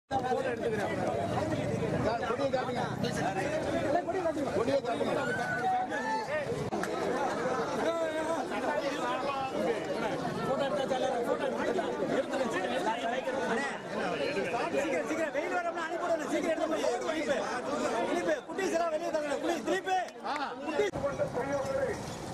சீக்கிரம் சீக்கிரம் வெயில் வரம்னா அனுப்பிடுங்க சீக்கிரம் எடுத்து போய் திலீப் திலீப் குட்டீஸ் எல்லாம் வெளியே தரங்க ப்ளீஸ் திலீப் குட்டீஸ்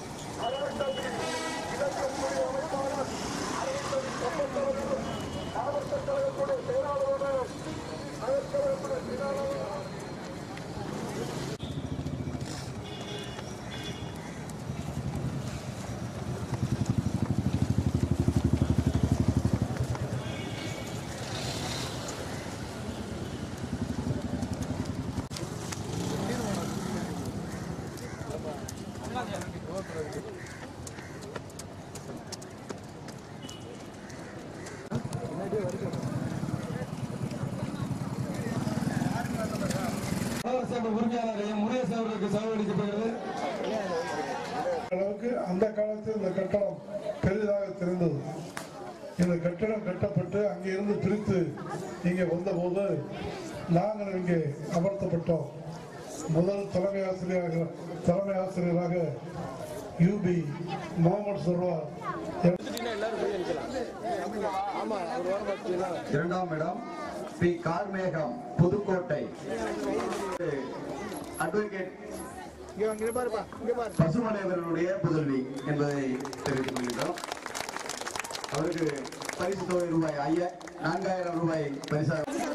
நகரசபை உரிமையாளரையும் முருகேசன் அவர்களுக்கு செலவழிக்கப்படுகிறது அளவுக்கு அந்த காலத்தில் இந்த கட்டடம் பெரிதாக தெரிந்தது இந்த கட்டடம் கட்டப்பட்டு அங்கிருந்து பிரித்து இங்கே வந்தபோது நாங்கள் இங்கே அமர்த்தப்பட்டோம் முதல் தலைமை ஆசிரியராக தலைமை ஆசிரியராக யூபி முகமது சர்வார் இரண்டாம் இடம் பி கார்மேகம் புதுக்கோட்டை அட்வொகேட் பசுமலைவர்களுடைய புதல்வி என்பதை தெரிவித்துக் கொள்கின்றோம் அவருக்கு பரிசு தொகை ரூபாய் ஐயா நான்காயிரம் ரூபாய் பரிசாக